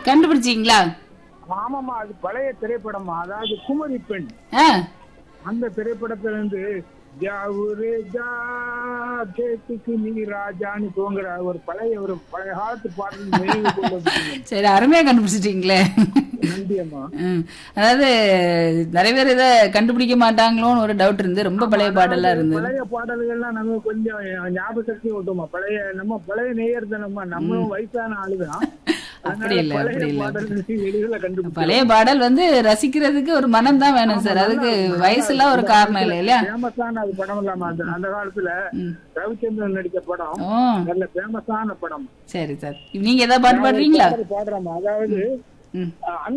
கண்டுபிடிச்சீங்களா ஆமாமா அது பழைய திரைப்படமா அதாவது குமரி பெண் ஆ அந்த திரைப்படத்துல இருந்து ஜாவுரே ஜா கேட்டுக்கு நீ ராஜான்னு தோங்குற ஒரு பழைய ஒரு பழைய காலத்து பாடல் நினைவு கொண்டு வந்துட்டீங்க. சரி அருமையா கண்டுபிடிச்சிட்டீங்களே நன்றி அம்மா ம். அதாவது நிறைய பேர் இதை கண்டுபிடிக்க மாட்டாங்களோன்னு ஒரு டவுட் இருந்து ரொம்ப பழைய பாடலா இருந்தது பழைய பாடல்கள்லாம் நம்ம கொஞ்சம் ஞாபக சக்தி விட்டோமா பழைய நம்ம பழைய நேயர் நம்ம நம்மளும் வயசான ஆளுதான் அப்படி இல்ல, அதனால அப்படி பழைய இல்ல. பாடல்கள் எளிதில் கண்டுபிடிச்சோம் பழைய பாடல் வந்து ரசிக்கிறதுக்கு ஒரு மனம் தான் வேணும் சார் அதுக்கு வயசுலாம் ஒரு காரணம் இல்லை இல்லையா ஃபேமஸான அது படம் இல்லாம அந்த அந்த காலத்துல ம். ரவிச்சந்திரன் நடிச்ச படம் ஓ நல்ல ஃபேமஸான படம் சரி சார் நீங்க ஏதாவது பாட்டு பாடுறீங்களா பாடுறோம் அதாவது ம் அஹ்,